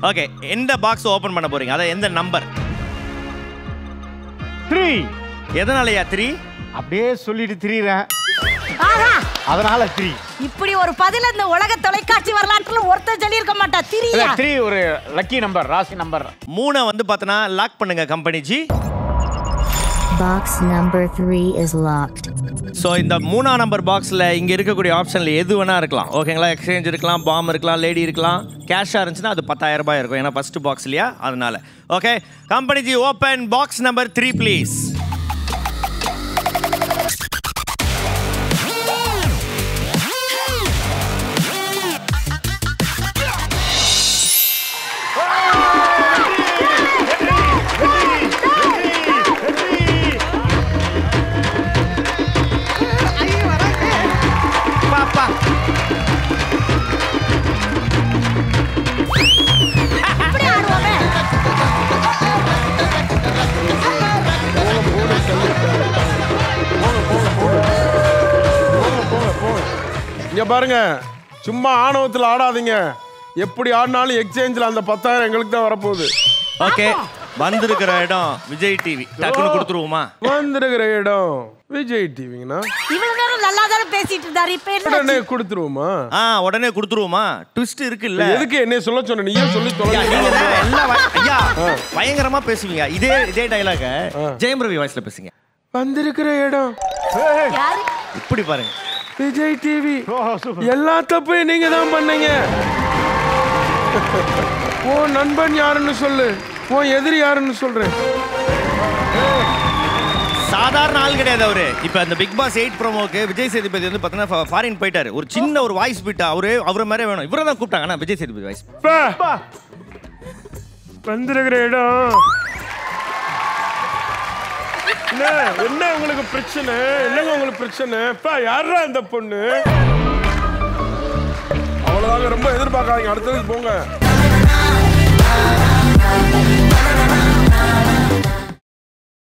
Okay எந்த box open பண்ண போறீங்க அதான் எந்த நம்பர் த்ரீ எதனாலயா த்ரீ அப்படியே சொல்லிட்டு திரியிறேன் ஆஹா அதனால த்ரீ இப்படி ஒரு பதில இந்த உலக தொலைக்காட்சி வரலாற்றுல ஒருத்தர் சொல்லியிருக்க மாட்டா திரியா த்ரீ ஒரு லக்கி நம்பர் ராசி நம்பர் மூணை வந்து பார்த்தோன்னா லாக் பண்ணுங்க company ji Box number 3 is locked. So இந்த மூணாம் நம்பர் பாக்ஸில் இங்கே இருக்கக்கூடிய ஆப்ஷனில் எது வேணா இருக்கலாம் ஓகேங்களா எக்ஸ்சேஞ்ச் இருக்கலாம் பாம் இருக்கலாம் லேடி இருக்கலாம் கேஷாக இருந்துச்சுன்னா அது பத்தாயிரம் ரூபாய் இருக்கும் ஏன்னா ஃபர்ஸ்ட் பாக்ஸ் இல்லையா அதனால okay company ji open box number three please பாப்பா இப்படி ஆடுவோமே இங்க பாருங்க சும்மா ஆணவத்தில் ஆடாதீங்க எப்படி ஆடினாலும் எக்ஸ்சேஞ்சில் அந்த பத்தாயிரம் எங்களுக்கு தான் வரப்போகுது ஓகே வந்திருக்கிற இடம் விஜய் டிவி டக்குன்னு கொடுத்துருவோமா வந்திருக்கிற இடம் விஜய் டிவிங்கண்ணா இவ்வளவு நேரம் நல்லா தானே பேசிட்டு இருந்தாரு இப்ப என்ன உடனே கொடுத்துருவோமா ஆ உடனே கொடுத்துருவோமா ட்விஸ்ட் இருக்குல்ல எதுக்கு என்ன சொல்ல சொன்ன நீயே சொல்லி ஐயா, நீங்க தொலை தான் எல்லாம் வ- ஐயா பயங்கரமா பேசுவீங்க இதே இதே டைலாக ஜெயம் ரவி வாய்ஸ்ல பேசுங்க வந்திருக்கிற இடம் யாரு இப்படி பாருங்க விஜய் டிவி ஓ சூப்பர் எல்லா தப்பையும் நீங்க தான் பண்ணீங்க ஓ நண்பன் யாருன்னு சொல்லு ஓ எதிரி யாருன்னு சொல்றேன் சாதாரண ஆள் கிடையாது அவரு இப்ப அந்த பிக் பாஸ் எயிட் ப்ரோமோக்கு விஜய் சேதுபதி வந்து பாத்தீங்கன்னா ஃபாரின் போயிட்டாரு ஒரு சின்ன ஒரு வாய்ஸ் போயிட்டா அவரு அவரை மாதிரி வேணும் இவரை தான் கூப்பிட்டாங்க ஆனா விஜய் சேதுபதி வாய்ஸ் பா. வந்திருக்கிற இடம் என்ன என்ன உங்களுக்கு பிரச்சனை என்னங்க உங்களுக்கு பிரச்சனை பா யாரா இந்த பொண்ணு அவ்வளவுதாங்க ரொம்ப எதிர்பார்க்காதீங்க அடுத்ததுக்கு போங்க